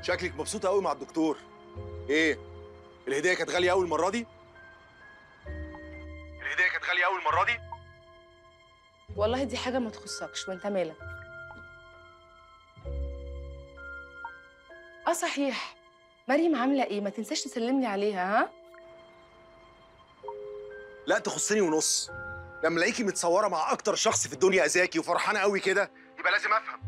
شكلك مبسوطه قوي مع الدكتور ايه الهديه كانت غاليه قوي المره دي الهديه كانت غاليه قوي المره دي والله دي حاجه ما تخصكش وانت مالك اه صحيح مريم عامله ايه ما تنساش تسلملي عليها ها لا تخصني ونص لما الاقيكي متصوره مع اكتر شخص في الدنيا اذاكي وفرحانه قوي كده يبقى لازم افهم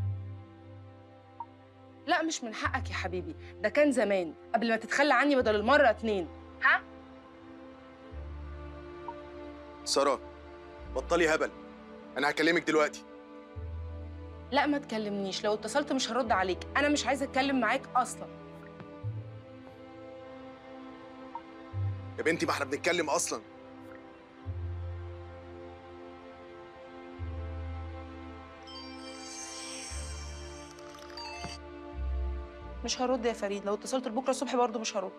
لا مش من حقك يا حبيبي ده كان زمان قبل ما تتخلى عني بدل المره اتنين ها ساره بطلي هبل انا هكلمك دلوقتي لا ما تكلمنيش لو اتصلت مش هرد عليك انا مش عايزه اتكلم معاك اصلا يا بنتي ما احنا بنتكلم اصلا مش هرد يا فريد لو اتصلت لبكره الصبح برضه مش هرد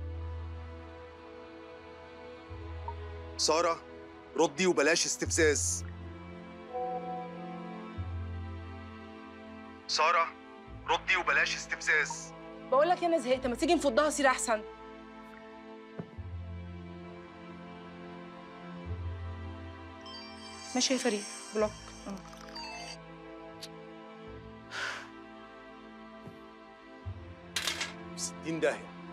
ساره ردي وبلاش استفزاز ساره ردي وبلاش استفزاز بقول لك انا زهقت ما تيجي نفضها سيره احسن ماشي يا فريد بلوك آه. ستين داهيه